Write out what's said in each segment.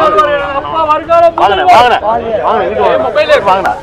வாங்கண்ணே வாங்கண்ணே வாங்கண்ணே இங்கிட்டு வாங்க வாங்கண்ணே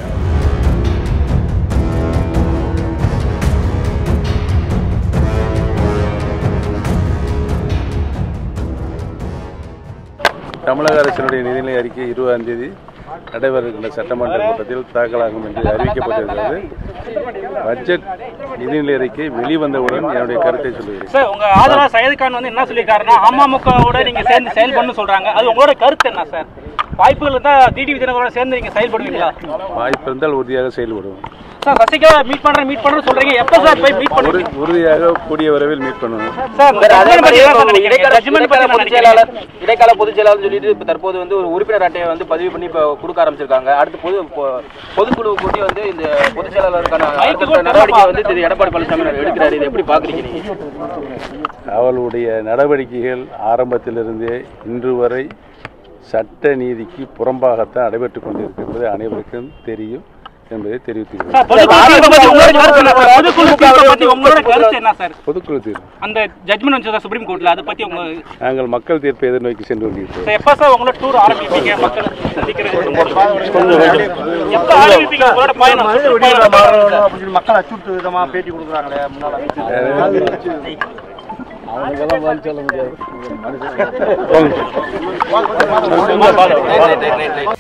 தமிழக அரசினுடைய நிதிநிலை அறிக்கை இருபதாம் தேதி நடைபெற இருக்கின்ற சட்டமன்ற கூட்டத்தில் தாக்கலாகும் என்று அறிவிக்கப்பட்டிருக்கிறது பட்ஜெட் நிதிநிலை அறிக்கை வெளிவந்தவுடன் என்னுடைய கருத்தை சொல்லுகிறேன் சார் உங்க ஆதரவு சையது கான் வந்து என்ன சொல்லியிருக்காருன்னா அமமுகவோட நீங்க சேர்ந்து செயல்படணும்னு சொல்றாங்க அது உங்களோட கருத்து என்ன சார் வாய்ப்புகள் இருந்தா டிடிவி தினகரோட சேர்ந்து நீங்க செயல்படுவீங்களா வாய்ப்பு இருந்தால் உறுதியாக செயல்படுவோம் சார் சசிகலா மீட் பண்றேன் மீட் பண்றேன்னு சொல்றீங்க எப்ப சார் போய் மீட் உறு- பண்ணுவீங்க உறுதியாக கூடிய விரைவில் மீட் பண்ணணும் சார் சார், அதே ஜட்மெண்ட் பத்தி மாதிரி என்ன இப்போ சார் நினைக்கிறீங்க இடைக்கால ஜட்மெண்ட் பத்தி இடைக்கால என்ன பொதுச் நினைக்கிறீங்க செயலாளர் இடைக்கால பொதுச் செயலாளர் சொல்லிட்டு இப்போ தற்போது வந்து ஒரு உறுப்பினர் அட்டையை வந்து பதிவு பண்ணி இப்போ கொடுக்க ஆரம்பிச்சிருக்காங்க அடுத்து பொது பொ- பொதுக்குழு கூட்டி வந்து இந்த பொதுச் செயலாளருக்கான அடுத்த நடவடிக்கை வந்து திரு எடப்பாடி பழனிசாமி எடுக்கிறாரு இதை எப்படி பாக்குறீங்க நீங்க அவளுடைய நடவடிக்கைகள் ஆரம்பத்திலிருந்தே இன்று வரை சட்ட நீதிக்கு புறம்பாகத்தான் நடைபெற்றுக் கொண்டிருக்கின்றது அனைவருக்கும் தெரியும் என்பதை தெரிவித்துக்கிறேன் சார், பொதுக்குழு தீர்ப்பை பத்தி உங்களோட கருத்து என்ன சார்? பொதுக்குழு தீர்ப்பை பத்தி உங்களோட கருத்து என்ன சார் பொதுக்குழு தீர்வு அந்த ஜட்மெண்ட் வந்து சுப்ரீம் கோர்ட்ல அதை பத்தி உங்க நாங்கள் மக்கள் தீர்ப்பை எதிர்நோக்கி சென்று கொண்டிருக்கிறோம் சார், எப்ப சார் உங்களோட டூர் ஆரம்பிப்பீங்க மக்கள் சந்திக்கிறது எப்ப ஆரம்பிப்பீங்க உங்களோட பயணம் சுற்றுப்பயணம்? அப்படின்னு சொல்லி மக்கள் அச்சுறுத்து விதமா பேட்டி கொடுக்குறாங்களே முன்னாள் அமைச்சர் போங்க. Right, right, right, right.